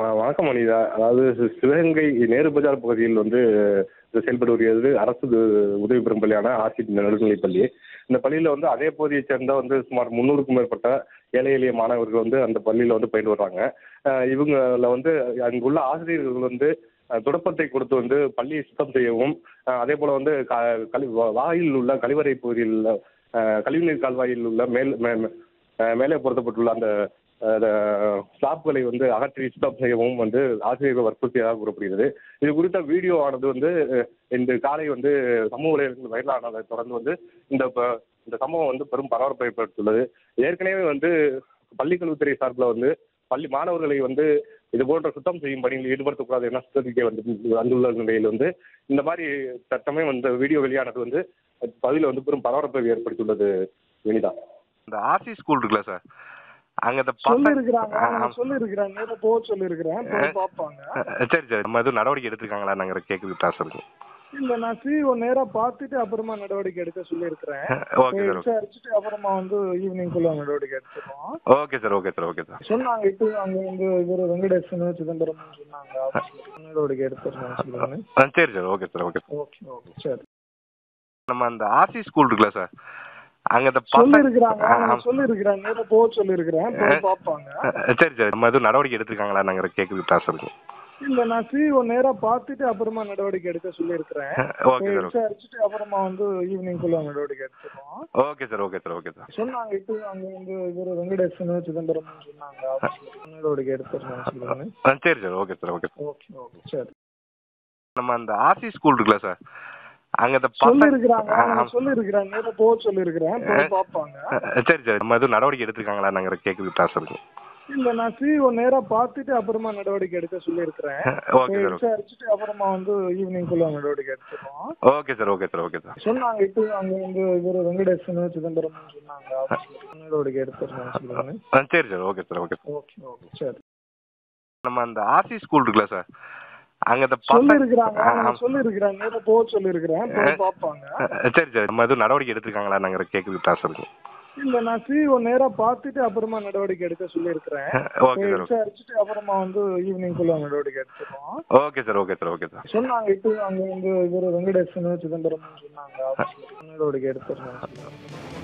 ஆ, வணக்கம் அனிதா அதாவது சி- சிவகங்கை நேரு பஜார் பகுதியில் வந்து செயல்பட்டு வருகிறது அரசு து- உதவி பெறும் பள்ளியான ஆசி நடுநிலைப் பள்ளி இந்த பள்ளியில் வந்து அதே பகுதியைச் சேர்ந்த வந்து சுமார் முந்நூறுக்கும் மேற்பட்ட ஏழை எளிய மாணவர்கள் வந்து அந்த பள்ளியில் வந்து பயின்று வர்றாங்க ஆ, இவங்கள வந்து அங்குள்ள ஆசிரியர்கள் வந்து ஆ, துடப்பத்தை கொடுத்து வந்து பள்ளியை சுத்தம் செய்யவும் ஆ, அதே போல் வந்து க கழி வா- வாயில் உள்ள கழிவறை பகுதியில் உள்ள ஆ, கழிவுநீர் கால்வாயில் உள்ள மேல் மே- மே- ஆ, மேலே பொருத்தப்பட்டுள்ள அந்த ஸ்லாப்களை வந்து அகற்றி சுத்தம் செய்யவும் வந்து ஆசிரியர்கள் வற்புறுத்தியதாக கூறப்படுகிறது இது குறித்த வீடியோ ஆனது வந்து அஹ், இன்று காலை வந்து சமூக வலைதளத்தில் வைரலானதை தொடர்ந்து வந்து இந்த ப- இந்த சம்பவம் வந்து பெரும் பரபரப்பை ஏற்படுத்தியுள்ளது ஏற்கனவே வந்து பள்ளிக்கல்வித்துறை சார்பில் வந்து பள்ளி மாணவர்களை வந்து இது போன்ற சுத்தம் செய்யும் பணியில் ஈடுபடுத்தக்கூடாது என சுத்தரிக்கை வந்து வந்துள்ள நிலையில் வந்து இந்த மாதிரி தற்சமயம் வந்து வீடியோ வெளியானது வந்து பகுதியில் வந்து பெரும் பரபரப்பை ஏற்படுத்தியுள்ளது வினிதா இந்த ஆர்சி ஸ்கூல் இருக்குல்ல சார் அங்க இந்த சொல்லி பசங்க இருக்கிறாங்க ஆ, ஆ. சொல்லி இருக்கிறேன் நேர போக சொல்லி இருக்கிறேன் போய் பார்ப்பாங்க அஹ் சரி சரி நம்ம எதுவும் நடவடிக்கை எடுத்திருக்காங்களா நாங்கள் கேட்குறது தான் சார் இல்ல நான் சிஓ நேரா பார்த்துட்டு அப்புறமா நடவடிக்கை எடுக்க சொல்லி இருக்கிறேன் ஓகே சார் விசாரிச்சுட்டு அப்புறமா வந்து ஈவினிங் குள்ள நடவடிக்கை எடுத்துப்போம் okay sir okay sir okay sir சொன்னாங்க இப்போ அங்க வந்து இவர் வெங்கடேசன் சிதம்பரம் சொன்னாங்க நடவடிக்கை எடுத்துருந்தேன் சொல்லுங்க ஆ சரி sir okay sir okay sir okay okay சரி நம்ம அந்த ஆர்சி ஸ்கூல் இருக்குல்ல சார் அங்க இந்த சொல்லி பசங்க இருக்கிறாங்க ஆ, ஆ. சொல்லி இருக்கிறேன் நேர போக சொல்லி இருக்கிறேன் போய் பார்ப்பாங்க அஹ் சரி சரி நம்ம எதுவும் நடவடிக்கை எடுத்திருக்காங்களா நாங்கள் கேட்குறது தான் சார் இல்ல நான் சிஓ நேரா பார்த்துட்டு அப்புறமா நடவடிக்கை எடுக்க சொல்லி இருக்கிறேன் ஓகே சார் விசாரிச்சுட்டு அப்புறமா வந்து ஈவினிங் குள்ள நடவடிக்கை எடுத்துப்போம் okay sir okay sir okay sir சொன்னாங்க இப்போ அங்க வந்து இவர் வெங்கடேசன் சிதம்பரம் சொன்னாங்க நடவடிக்கை எடுத்துருந்தேன் சொல்லுங்க ஆ சரி sir okay sir okay sir okay okay சரி நம்ம அந்த ஆர்சி ஸ்கூல் இருக்குல்ல சார் அங்க இந்த சொல்லி பசங்க இருக்கிறாங்க ஆ, ஆ. சொல்லி இருக்கிறேன் நேர போக சொல்லி இருக்கிறேன் போய் பார்ப்பாங்க அஹ் சரி சரி நம்ம எதுவும் நடவடிக்கை எடுத்திருக்காங்களா நாங்கள் கேட்குறது தான் சார் இல்ல நான் சிஓ நேரா பார்த்துட்டு அப்புறமா நடவடிக்கை எடுக்க சொல்லி இருக்கிறேன் ஓகே சார் விசாரிச்சுட்டு அப்புறமா வந்து ஈவினிங் குள்ள நடவடிக்கை எடுத்துப்போம் okay sir okay sir okay sir சொன்னாங்க இப்போ அங்க வந்து இவர் வெங்கடேசன் சிதம்பரம் சொன்னாங்க நடவடிக்கை எடுத்துருந்தேன் சொல்லுங்க ஆ சரி sir okay sir okay sir okay okay சரி நம்ம அந்த ஆர்சி ஸ்கூல் இருக்குல்ல சார் அங்க இந்த சொல்லி பசங்க இருக்கிறாங்க ஆ, ஆ. சொல்லி இருக்கிறேன் நேர போக சொல்லி இருக்கிறேன் போய் பார்ப்பாங்க அஹ் சரி சரி நம்ம எதுவும் நடவடிக்கை எடுத்திருக்காங்களா நாங்கள் கேட்குறது தான் சார் இல்ல நான் சிஓ நேரா பார்த்துட்டு அப்புறமா நடவடிக்கை எடுக்க சொல்லி இருக்கிறேன் ஓகே சார் விசாரிச்சுட்டு அப்புறமா வந்து ஈவினிங் குள்ள நடவடிக்கை எடுத்துப்போம் okay sir okay sir okay sir சொன்னாங்க இப்போ அங்க வந்து இவர் வெங்கடேசன் சிதம்பரம் சொன்னாங்க நடவடிக்கை எடுத்துருந்தேன்